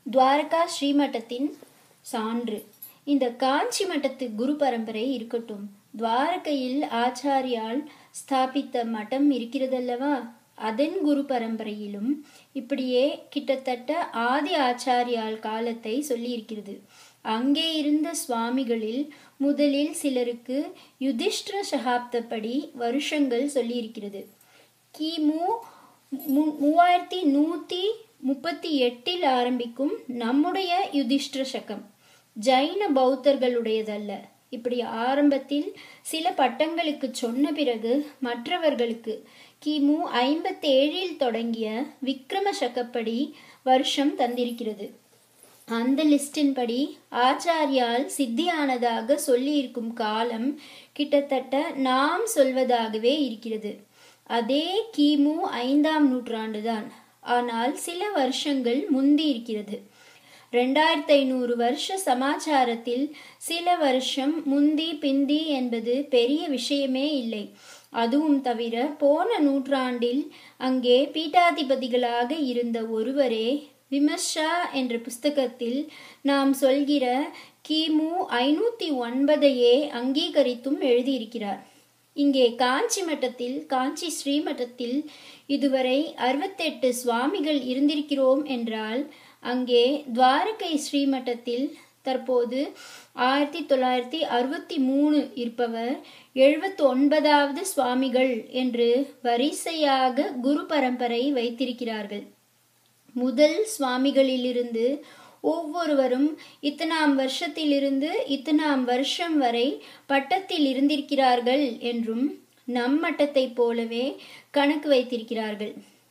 துவாரகா ஸ்ரீமட்டத்தின் சான்று இந்த காஞ்சி மட்டத்து குரு பரம்பரை இருக்கட்டும் துவாரகையில் ஆச்சாரியால் ஸ்தாபித்த மட்டம் இருக்கிறதல்லவா அதன் குரு பரம்பரையிலும் இப்படியே கிட்டத்தட்ட ஆதி ஆச்சாரியால் காலத்தை சொல்லியிருக்கிறது அங்கே இருந்த சுவாமிகளில் முதலில் சிலருக்கு யுதிஷ்டிர சகாப்தப்படி வருஷங்கள் சொல்லியிருக்கிறது கிமு மூவாயிரத்தி நூற்றி முப்பத்தி எட்டில் ஆரம்பிக்கும் நம்முடைய யுதிஷ்டிர சகம் ஜைன பௌத்தர்களுடையதல்ல இப்படி ஆரம்பத்தில் சில பட்டங்களுக்கு சொன்ன பிறகு மற்றவர்களுக்கு கிமு ஐம்பத்தேழில் தொடங்கிய விக்ரம சக்கப்படி வருஷம் தந்திருக்கிறது அந்த லிஸ்டின் படி ஆச்சாரியால் சித்தியானதாக சொல்லியிருக்கும் காலம் கிட்டத்தட்ட நாம் சொல்வதாகவே இருக்கிறது அதே கிமு ஐந்தாம் நூற்றாண்டுதான் ஆனால் சில வருஷங்கள் முந்தி இருக்கிறது ரெண்டாயிரத்தி ஐநூறு வருஷ சமாச்சாரத்தில் சில வருஷம் முந்தி பிந்தி என்பது பெரிய விஷயமே இல்லை அதுவும் தவிர போன நூற்றாண்டில் அங்கே பீட்டாதிபதிகளாக இருந்த ஒருவரே விமர்ஷா என்ற புஸ்தகத்தில் நாம் சொல்கிற கிமு ஐநூத்தி ஒன்பதையே அங்கீகரித்தும் எழுதியிருக்கிறார் இங்கே காஞ்சி மட்டத்தில் காஞ்சி ஸ்ரீமட்டத்தில் இதுவரை அறுபத்தெட்டு சுவாமிகள் இருந்திருக்கிறோம் என்றால் அங்கே துவாரகை ஸ்ரீமட்டத்தில் தற்போது ஆயிரத்தி தொள்ளாயிரத்தி அறுபத்தி மூணு இருப்பவர் எழுபத்தி ஒன்பதாவது சுவாமிகள் என்று வரிசையாக குரு பரம்பரை வைத்திருக்கிறார்கள் முதல் சுவாமிகளிலிருந்து ஒவ்வொருவரும் இத்தனாம் வருஷத்திலிருந்து இத்தனாம் வருஷம் வரை பட்டத்தில் இருந்திருக்கிறார்கள் என்றும் நம் மட்டத்தைப் போலவே கணக்கு வைத்திருக்கிறார்கள்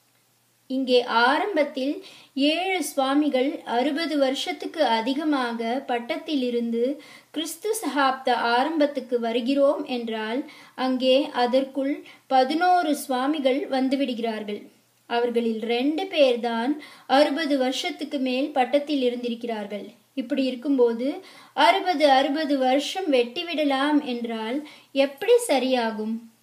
இங்கே ஆரம்பத்தில் ஏழு சுவாமிகள் அறுபது வருஷத்துக்கு அதிகமாக பட்டத்தில் இருந்து கிறிஸ்து சகாப்த ஆரம்பத்துக்கு வருகிறோம் என்றால் அங்கே அதற்குள் பதினோரு சுவாமிகள் வந்துவிடுகிறார்கள் அவர்களில் ரெண்டு பேர்தான் அறுபது வருஷத்துக்கு மேல் பட்டத்தில் இருந்திருக்கிறார்கள் இப்படி இருக்கும்போது அறுபது அறுபது வருஷம் வெட்டி விடலாம் என்றால் எப்படி சரியாகும்